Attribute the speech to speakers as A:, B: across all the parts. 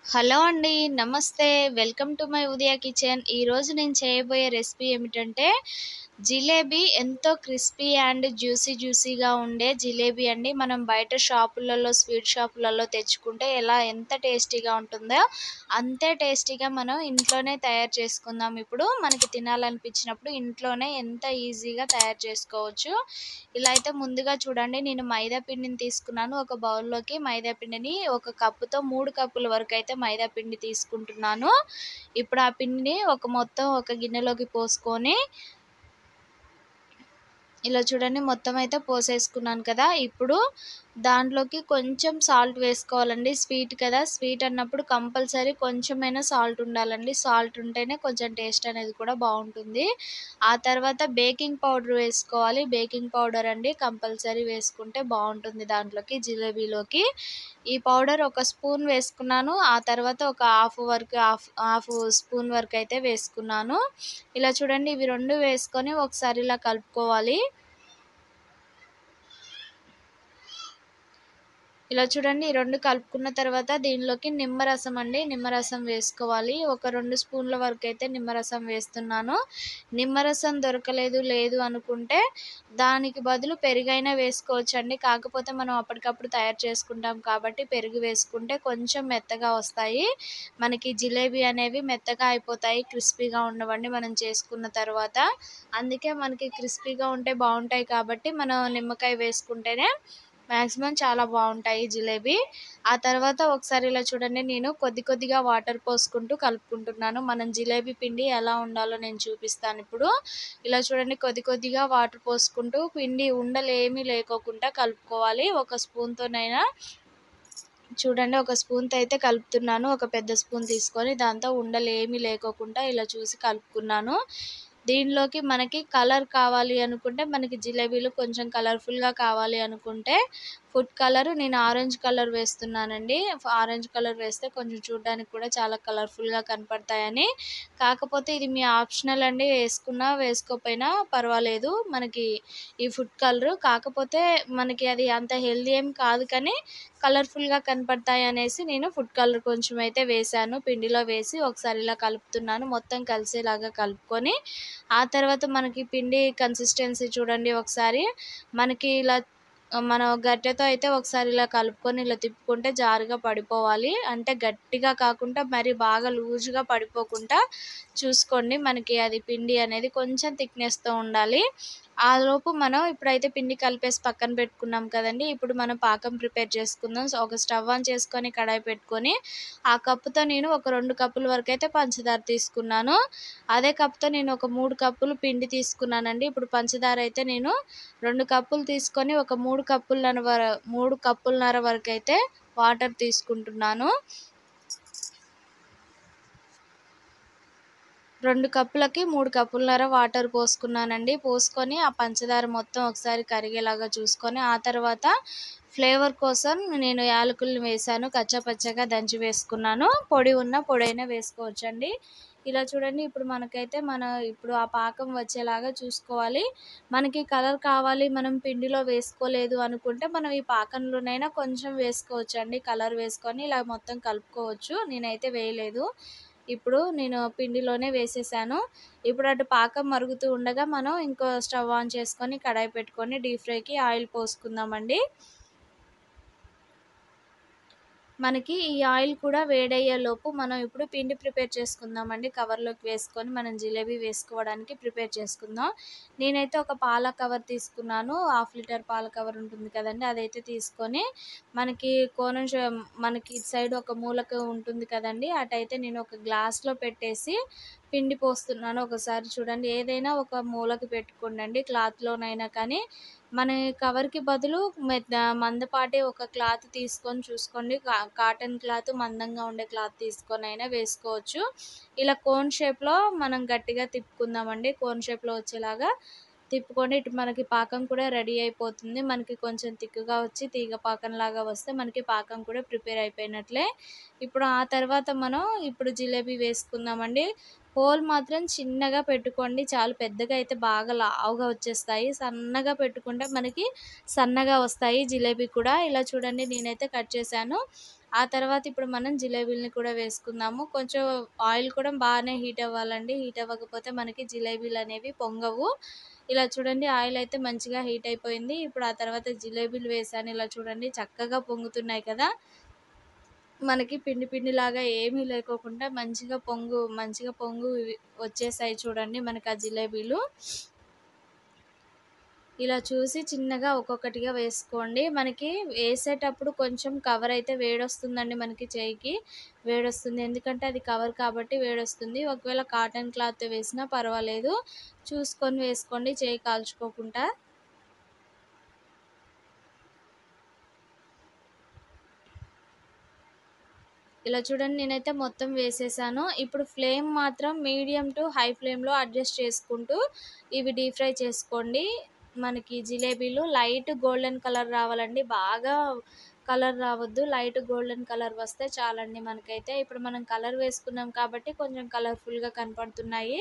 A: hello అండి నమస్తే welcome to my Udaya kitchen ఈరోజు నేను చేయబోయే రెసిపీ ఏమిటంటే జిలేబీ ఎంతో క్రిస్పీ అండ్ జ్యూసీ జ్యూసీగా ఉండే జిలేబీ అండి మనం బయట షాపులలో స్వీట్ షాపులలో తెచ్చుకుంటే ఎలా ఎంత టేస్టీగా ఉంటుందో అంతే టేస్టీగా మనం ఇంట్లోనే తయారు చేసుకుందాం ఇప్పుడు మనకి తినాలనిపించినప్పుడు ఇంట్లోనే ఎంత ఈజీగా తయారు చేసుకోవచ్చు ఇలా అయితే ముందుగా చూడండి నేను మైదా పిండిని తీసుకున్నాను ఒక బౌల్లోకి మైదా పిండిని ఒక కప్పుతో మూడు కప్పుల వరకు అయితే మైదా పిండి తీసుకుంటున్నాను ఇప్పుడు ఆ పిండిని ఒక మొత్తం ఒక గిన్నెలోకి పోసుకొని ఇలా చూడండి మొత్తం అయితే పోసేసుకున్నాను కదా ఇప్పుడు దాంట్లోకి కొంచెం సాల్ట్ వేసుకోవాలండి స్వీట్ కదా స్వీట్ అన్నప్పుడు కంపల్సరీ కొంచెమైనా సాల్ట్ ఉండాలండి సాల్ట్ ఉంటేనే కొంచెం టేస్ట్ అనేది కూడా బాగుంటుంది ఆ తర్వాత బేకింగ్ పౌడర్ వేసుకోవాలి బేకింగ్ పౌడర్ అండి కంపల్సరీ వేసుకుంటే బాగుంటుంది దాంట్లోకి జిలేబీలోకి ఈ పౌడర్ ఒక స్పూన్ వేసుకున్నాను ఆ తర్వాత ఒక హాఫ్ వరకు హాఫ్ హాఫ్ స్పూన్ వరకు అయితే వేసుకున్నాను ఇలా చూడండి ఇవి రెండు వేసుకొని ఒకసారి ఇలా కలుపుకోవాలి ఇలా చూడండి ఈ రెండు కలుపుకున్న తర్వాత దీనిలోకి నిమ్మరసం అండి నిమ్మరసం వేసుకోవాలి ఒక రెండు స్పూన్ల వరకు అయితే నిమ్మరసం వేస్తున్నాను నిమ్మరసం దొరకలేదు లేదు అనుకుంటే దానికి బదులు పెరుగైనా వేసుకోవచ్చు అండి కాకపోతే మనం అప్పటికప్పుడు తయారు చేసుకుంటాం కాబట్టి పెరుగు వేసుకుంటే కొంచెం మెత్తగా వస్తాయి మనకి జిలేబీ అనేవి మెత్తగా అయిపోతాయి క్రిస్పీగా ఉండవండి మనం చేసుకున్న తర్వాత అందుకే మనకి క్రిస్పీగా ఉంటే బాగుంటాయి కాబట్టి మనం నిమ్మకాయ వేసుకుంటేనే మ్యాక్సిమం చాలా బాగుంటాయి జిలేబీ ఆ తర్వాత ఒకసారి ఇలా చూడండి నేను కొద్ది కొద్దిగా వాటర్ పోసుకుంటూ కలుపుకుంటున్నాను మనం జిలేబీ పిండి ఎలా ఉండాలో నేను చూపిస్తాను ఇప్పుడు ఇలా చూడండి కొద్ది కొద్దిగా వాటర్ పోసుకుంటూ పిండి ఉండలు ఏమీ లేకోకుండా కలుపుకోవాలి ఒక స్పూన్తోనైనా చూడండి ఒక స్పూన్తో అయితే కలుపుతున్నాను ఒక పెద్ద స్పూన్ తీసుకొని దాంతో ఉండలు ఏమీ లేకోకుండా ఇలా చూసి కలుపుకున్నాను దీనిలోకి మనకి కలర్ కావాలి అనుకుంటే మనకి జిలేబీలు కొంచెం కలర్ఫుల్గా కావాలి అనుకుంటే ఫుడ్ కలర్ నేను ఆరెంజ్ కలర్ వేస్తున్నానండి ఆరెంజ్ కలర్ వేస్తే కొంచెం చూడడానికి కూడా చాలా కలర్ఫుల్గా కనపడతాయని కాకపోతే ఇది మీ ఆప్షనల్ అండి వేసుకున్నా వేసుకోకపోయినా పర్వాలేదు మనకి ఈ ఫుడ్ కలర్ కాకపోతే మనకి అది అంత హెల్దీ ఏం కాదు కానీ కలర్ఫుల్గా కనపడతాయి అనేసి నేను ఫుడ్ కలర్ కొంచెం అయితే వేసాను పిండిలో వేసి ఒకసారి ఇలా కలుపుతున్నాను మొత్తం కలిసేలాగా కలుపుకొని ఆ తర్వాత మనకి పిండి కన్సిస్టెన్సీ చూడండి ఒకసారి మనకి ఇలా మనం గట్టెతో అయితే ఒకసారి ఇలా కలుపుకొని ఇలా తిప్పుకుంటే జారుగా పడిపోవాలి అంటే గట్టిగా కాకుండా మరి బాగా లూజ్గా పడిపోకుండా చూసుకోండి మనకి అది పిండి అనేది కొంచెం థిక్నెస్తో ఉండాలి ఆ లోపు మనం ఇప్పుడైతే పిండి కలిపేసి పక్కన పెట్టుకున్నాం కదండి ఇప్పుడు మనం పాకం ప్రిపేర్ చేసుకుందాం సో ఒక స్టవ్ ఆన్ చేసుకొని కడాయి పెట్టుకొని ఆ కప్పుతో నేను ఒక రెండు కప్పుల వరకు అయితే పంచదార తీసుకున్నాను అదే కప్పుతో నేను ఒక మూడు కప్పులు పిండి తీసుకున్నానండి ఇప్పుడు పంచదార అయితే నేను రెండు కప్పులు తీసుకొని ఒక మూడు కప్పుల వర మూడు కప్పులన్నర వరకు అయితే వాటర్ తీసుకుంటున్నాను రెండు కప్పులకి మూడు కప్పులన్నర వాటర్ పోసుకున్నానండి పోసుకొని ఆ పంచదార మొత్తం ఒకసారి కరిగేలాగా చూసుకొని ఆ తర్వాత ఫ్లేవర్ కోసం నేను యాలకులను వేసాను కచ్చాపచ్చగా దంచి వేసుకున్నాను పొడి ఉన్న పొడైనా వేసుకోవచ్చండి ఇలా చూడండి ఇప్పుడు మనకైతే మన ఇప్పుడు ఆ పాకం వచ్చేలాగా చూసుకోవాలి మనకి కలర్ కావాలి మనం పిండిలో వేసుకోలేదు అనుకుంటే మనం ఈ పాకంలోనైనా కొంచెం వేసుకోవచ్చు అండి కలర్ వేసుకొని ఇలా మొత్తం కలుపుకోవచ్చు నేనైతే వేయలేదు ఇప్పుడు నేను పిండిలోనే వేసేసాను ఇప్పుడు అటు పాకం మరుగుతూ ఉండగా మనం ఇంకో స్టవ్ ఆన్ చేసుకొని కడాయి పెట్టుకొని డీప్ ఫ్రైకి ఆయిల్ పోసుకుందామండి మనకి ఈ ఆయిల్ కూడా వేడయ్యే లోపు మనం ఇప్పుడు పిండి ప్రిపేర్ చేసుకుందామండి కవర్లోకి వేసుకొని మనం జిలేబీ వేసుకోవడానికి ప్రిపేర్ చేసుకుందాం నేనైతే ఒక పాల కవర్ తీసుకున్నాను హాఫ్ లీటర్ పాల కవర్ ఉంటుంది కదండి అదైతే తీసుకొని మనకి కోనం మనకి ఇటు సైడ్ ఒక మూలకు ఉంటుంది కదండి అటైతే నేను ఒక గ్లాస్లో పెట్టేసి పిండి పోస్తున్నాను ఒకసారి చూడండి ఏదైనా ఒక మూలకి పెట్టుకోండి క్లాత్లోనైనా కానీ మన కవర్కి బదులు మందపాటి ఒక క్లాత్ తీసుకొని చూసుకోండి కాటన్ క్లాత్ మందంగా ఉండే క్లాత్ తీసుకొని అయినా వేసుకోవచ్చు ఇలా కోన్ షేప్లో మనం గట్టిగా తిప్పుకుందామండి కోన్ షేప్లో వచ్చేలాగా తిప్పుకొని ఇటు మనకి పాకం కూడా రెడీ అయిపోతుంది మనకి కొంచెం తిక్కుగా వచ్చి తీగ పాకం లాగా వస్తే మనకి పాకం కూడా ప్రిపేర్ అయిపోయినట్లే ఇప్పుడు ఆ తర్వాత మనం ఇప్పుడు జిలేబీ వేసుకుందామండి హోల్ మాత్రం చిన్నగా పెట్టుకోండి చాలా పెద్దగా అయితే బాగా లావుగా వచ్చేస్తాయి సన్నగా పెట్టుకుంటే మనకి సన్నగా వస్తాయి జిలేబీ కూడా ఇలా చూడండి నేనైతే కట్ చేశాను ఆ తర్వాత ఇప్పుడు మనం జిలేబీలని కూడా వేసుకుందాము కొంచెం ఆయిల్ కూడా బాగానే హీట్ అవ్వాలండి హీట్ అవ్వకపోతే మనకి జిలేబీలు అనేవి పొంగవు ఇలా చూడండి ఆయిల్ అయితే మంచిగా హీట్ అయిపోయింది ఇప్పుడు ఆ తర్వాత జిలేబీలు వేసాను ఇలా చూడండి చక్కగా పొంగుతున్నాయి కదా మనకి పిండి పిండి లాగా ఏమీ లేకోకుండా మంచిగా పొంగు మంచిగా పొంగు వచ్చేసాయి చూడండి మనకి ఆ జిలేబీలు ఇలా చూసి చిన్నగా ఒక్కొక్కటిగా వేసుకోండి మనకి వేసేటప్పుడు కొంచెం కవర్ అయితే వేడొస్తుందండి మనకి చేయికి వేడొస్తుంది ఎందుకంటే అది కవర్ కాబట్టి వేడొస్తుంది ఒకవేళ కాటన్ క్లాత్ వేసినా పర్వాలేదు చూసుకొని వేసుకోండి చేయి కాల్చుకోకుండా ఇలా చూడండి నేనైతే మొత్తం వేసేసాను ఇప్పుడు ఫ్లేమ్ మాత్రం మీడియం టు హై ఫ్లేమ్లో అడ్జస్ట్ చేసుకుంటూ ఇవి డీప్ ఫ్రై చేసుకోండి మనకి జిలేబీలు లైట్ గోల్డెన్ కలర్ రావాలండి బాగా కలర్ రావద్దు లైట్ గోల్డెన్ కలర్ వస్తే చాలండి మనకైతే ఇప్పుడు మనం కలర్ వేసుకున్నాం కాబట్టి కొంచెం కలర్ఫుల్గా కనపడుతున్నాయి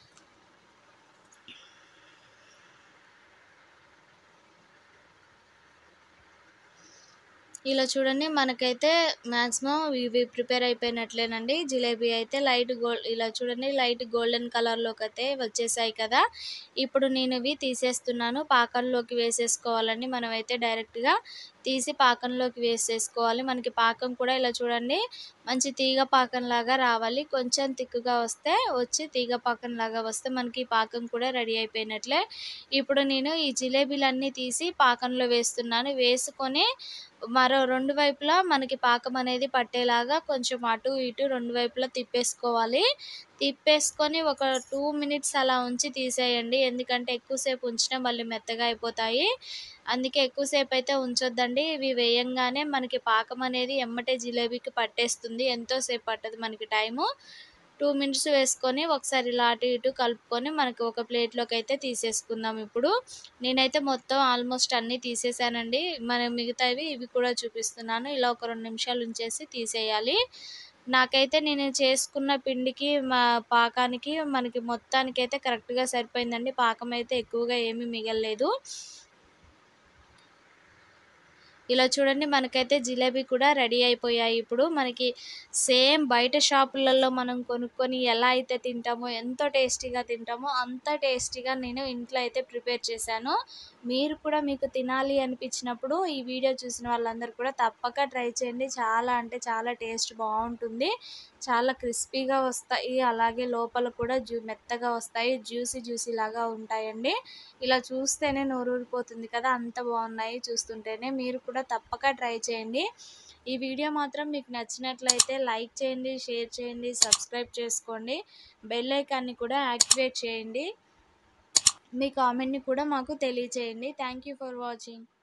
A: ఇలా చూడండి మనకైతే మ్యాక్సిమం ఇవి ప్రిపేర్ అయిపోయినట్లేనండి జిలేబీ అయితే లైట్ గోల్డ్ ఇలా చూడండి లైట్ గోల్డెన్ కలర్లోకి అయితే వచ్చేసాయి కదా ఇప్పుడు నేను ఇవి తీసేస్తున్నాను పాకంలోకి వేసేసుకోవాలండి మనమైతే డైరెక్ట్గా తీసి పాకంలోకి వేసేసుకోవాలి మనకి పాకం కూడా ఇలా చూడండి మంచి తీగ పాకం లాగా రావాలి కొంచెం తిక్కుగా వస్తే వచ్చి తీగ పాకం లాగా వస్తే మనకి పాకం కూడా రెడీ అయిపోయినట్లే ఇప్పుడు నేను ఈ జిలేబీలన్నీ తీసి పాకంలో వేస్తున్నాను వేసుకొని మరో రెండు వైపులా మనకి పాకం అనేది పట్టేలాగా కొంచెం అటు ఇటు రెండు వైపులా తిప్పేసుకోవాలి తిప్పేసుకొని ఒక టూ మినిట్స్ అలా ఉంచి తీసేయండి ఎందుకంటే ఎక్కువసేపు ఉంచినా మళ్ళీ మెత్తగా అయిపోతాయి అందుకే ఎక్కువసేపు అయితే ఉంచొద్దండి ఇవి వేయంగానే మనకి పాకం అనేది ఎమ్మటే జిలేబీకి పట్టేస్తుంది ఎంతోసేపు పట్టదు మనకి టైము టూ మినిట్స్ వేసుకొని ఒకసారి ఇలా అటు ఇటు కలుపుకొని మనకి ఒక ప్లేట్లోకి అయితే తీసేసుకుందాం ఇప్పుడు నేనైతే మొత్తం ఆల్మోస్ట్ అన్నీ తీసేసానండి మన మిగతావి ఇవి కూడా చూపిస్తున్నాను ఇలా ఒక రెండు నిమిషాలు ఉంచేసి తీసేయాలి నాకైతే నేను చేసుకున్న పిండికి మా పాకానికి మనకి మొత్తానికి అయితే కరెక్ట్గా సరిపోయిందండి పాకం అయితే ఎక్కువగా ఏమీ మిగలలేదు ఇలా చూడండి మనకైతే జిలేబీ కూడా రెడీ అయిపోయాయి ఇప్పుడు మనకి సేమ్ బయట షాపులలో మనం కొనుక్కొని ఎలా అయితే తింటామో ఎంతో టేస్టీగా తింటామో అంత టేస్టీగా నేను ఇంట్లో అయితే ప్రిపేర్ చేశాను మీరు కూడా మీకు తినాలి అనిపించినప్పుడు ఈ వీడియో చూసిన వాళ్ళందరూ కూడా తప్పక ట్రై చేయండి చాలా అంటే చాలా టేస్ట్ బాగుంటుంది చాలా క్రిస్పీగా వస్తాయి అలాగే లోపల కూడా జ్యూ మెత్తగా వస్తాయి జ్యూసీ జ్యూసీ లాగా ఉంటాయండి ఇలా చూస్తేనే నోరూరిపోతుంది కదా అంత బాగున్నాయి చూస్తుంటేనే మీరు కూడా తప్పక ట్రై చేయండి ఈ వీడియో మాత్రం మీకు నచ్చినట్లయితే లైక్ చేయండి షేర్ చేయండి సబ్స్క్రైబ్ చేసుకోండి బెల్ ఐకాన్ని కూడా యాక్టివేట్ చేయండి మీ కామెంట్ని కూడా మాకు తెలియచేయండి థ్యాంక్ యూ ఫర్ వాచింగ్